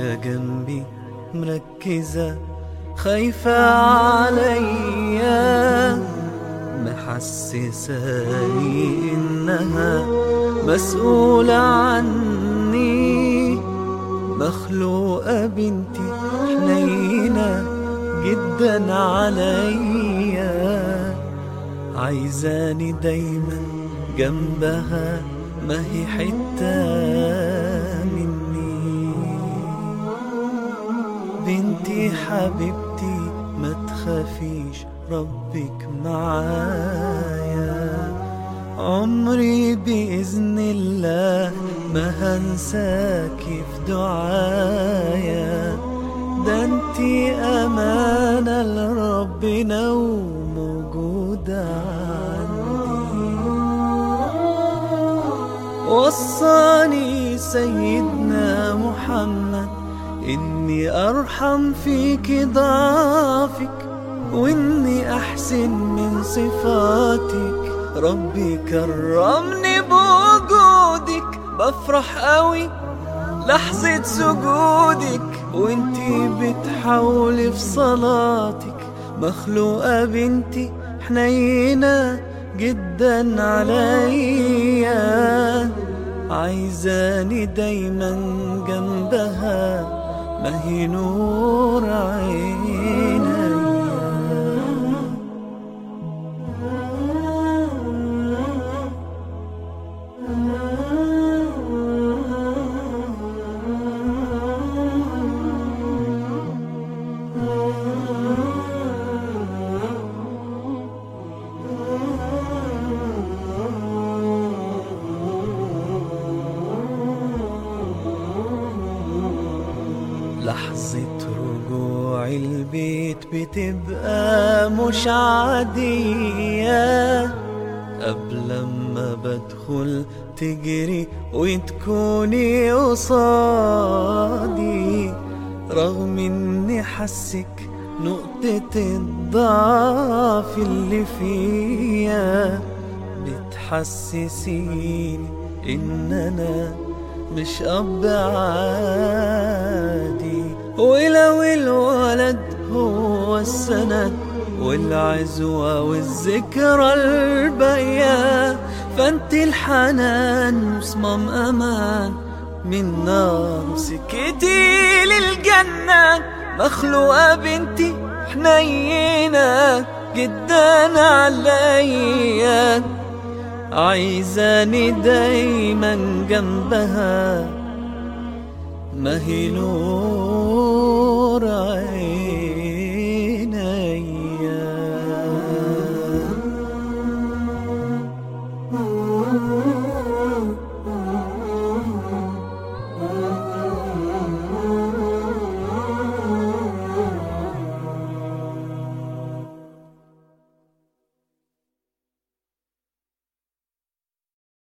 عايشة جنبي مركزة خايفة عليا محسساني إنها مسؤولة عني مخلوقة بنتي حنينة جدا عليا عايزاني دايما جنبها ما هي حتة مني بنتي حبيبتي ما تخافيش ربك معايا عمري بإذن الله ما هنساكي في دعايا ده انتي أمانة لربنا وموجودة عندي وصاني سيدنا محمد إني أرحم فيك ضعفك وإني أحسن من صفاتك ربي كرمني بوجودك بفرح قوي لحظة سجودك وانتي بتحاولي في صلاتك مخلوقة بنتي حنينة جدا عليا عايزاني دايما جنبها ما هي نور عينيا لحظة رجوع البيت بتبقى مش عادية قبل ما بدخل تجري وتكوني قصادي رغم اني حسك نقطة الضعف اللي فيا بتحسسيني ان انا مش اب عادي ولو الولد هو السند والعزوة والذكرى الباقية فانت الحنان وصمام امان من نار سكتي للجنة مخلوقة بنتي حنينة جدا عليا عايزاني دايما جنبها ما هي نور عين